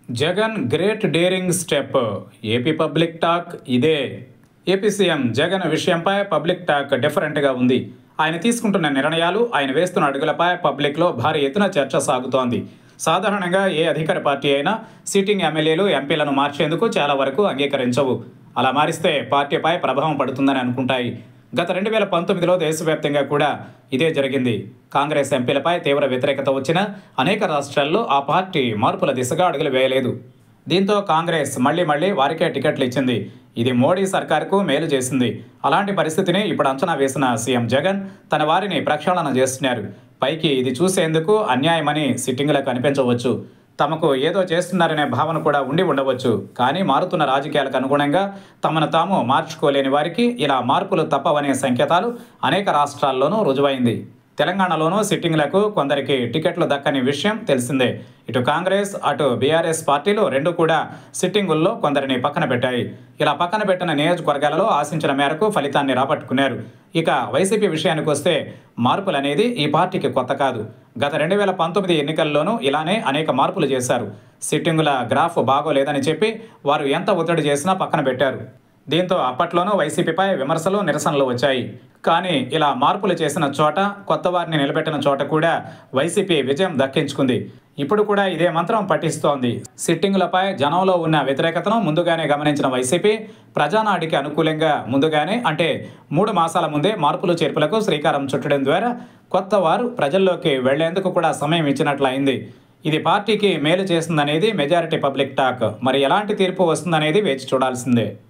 Jagan great daring step AP public talk ఇదే AP CM Jagan విషయంపై public talk డిఫరెంట్గా ఉంది ఆయన తీసుకుంటున్న నిర్ణయాలు ఆయన వేస్తున్న అడుగులపై పబ్లిక్లో భారీ ఎత్తున చర్చ సాగుతోంది సాధారణంగా ఏ అధికార పార్టీ అయినా సిట్టింగ్ ఎమ్మెల్యేలు ఎంపీలను మార్చేందుకు చాలా వరకు అంగీకరించవు అలా మారిస్తే పార్టీపై ప్రభావం పడుతుందని అనుకుంటాయి గత రెండు వేల పంతొమ్మిదిలో దేశవ్యాప్తంగా కూడా ఇదే జరిగింది కాంగ్రెస్ ఎంపీలపై తీవ్ర వ్యతిరేకత వచ్చిన అనేక రాష్ట్రాల్లో ఆ పార్టీ మార్పుల దిశగా అడుగులు వేయలేదు దీంతో కాంగ్రెస్ మళ్ళీ మళ్ళీ వారికే టికెట్లు ఇచ్చింది ఇది మోడీ సర్కార్కు మేలు చేసింది అలాంటి పరిస్థితిని ఇప్పుడు అంచనా వేసిన సీఎం జగన్ తన వారిని ప్రక్షాళన చేస్తున్నారు పైకి ఇది చూసేందుకు అన్యాయమని సిట్టింగులకు అనిపించవచ్చు తమకు ఏదో చేస్తున్నారనే భావన కూడా ఉండి ఉండవచ్చు కానీ మారుతున్న రాజకీయాలకు అనుగుణంగా తమను తాము మార్చుకోలేని వారికి ఇలా మార్పులు తప్పవనే సంకేతాలు అనేక రాష్ట్రాల్లోనూ రుజువైంది తెలంగాణలోనూ సిట్టింగ్లకు కొందరికి టికెట్లు దక్కని విషయం తెలిసిందే ఇటు కాంగ్రెస్ అటు బీఆర్ఎస్ పార్టీలు రెండు కూడా సిట్టింగుల్లో కొందరిని పక్కన పెట్టాయి ఇలా పక్కన పెట్టిన నియోజకవర్గాలలో ఆశించిన మేరకు ఫలితాన్ని రాబట్టుకున్నారు ఇక వైసీపీ విషయానికి వస్తే మార్పులు అనేది ఈ పార్టీకి కొత్త కాదు గత రెండు వేల పంతొమ్మిది ఎన్నికల్లోనూ ఇలానే అనేక మార్పులు చేశారు సిట్టింగుల గ్రాఫ్ బాగోలేదని చెప్పి వారు ఎంత ఒత్తిడి చేసినా పక్కన పెట్టారు దీంతో అప్పట్లోనూ వైసీపీపై విమర్శలు నిరసనలు వచ్చాయి కానీ ఇలా మార్పులు చేసిన చోట కొత్త వారిని నిలబెట్టిన చోట కూడా వైసీపీ విజయం దక్కించుకుంది ఇప్పుడు కూడా ఇదే మంత్రం పఠిస్తోంది సిట్టింగులపై జనంలో ఉన్న వ్యతిరేకతను ముందుగానే గమనించిన వైసీపీ ప్రజానాడికి అనుకూలంగా ముందుగానే అంటే మూడు మాసాల ముందే మార్పులు చేర్పులకు శ్రీకారం చుట్టడం ద్వారా కొత్త వారు ప్రజల్లోకి వెళ్లేందుకు కూడా సమయం ఇచ్చినట్లయింది ఇది పార్టీకి మేలు చేస్తుందనేది మెజారిటీ పబ్లిక్ టాక్ మరి ఎలాంటి తీర్పు వస్తుందనేది వేచి చూడాల్సిందే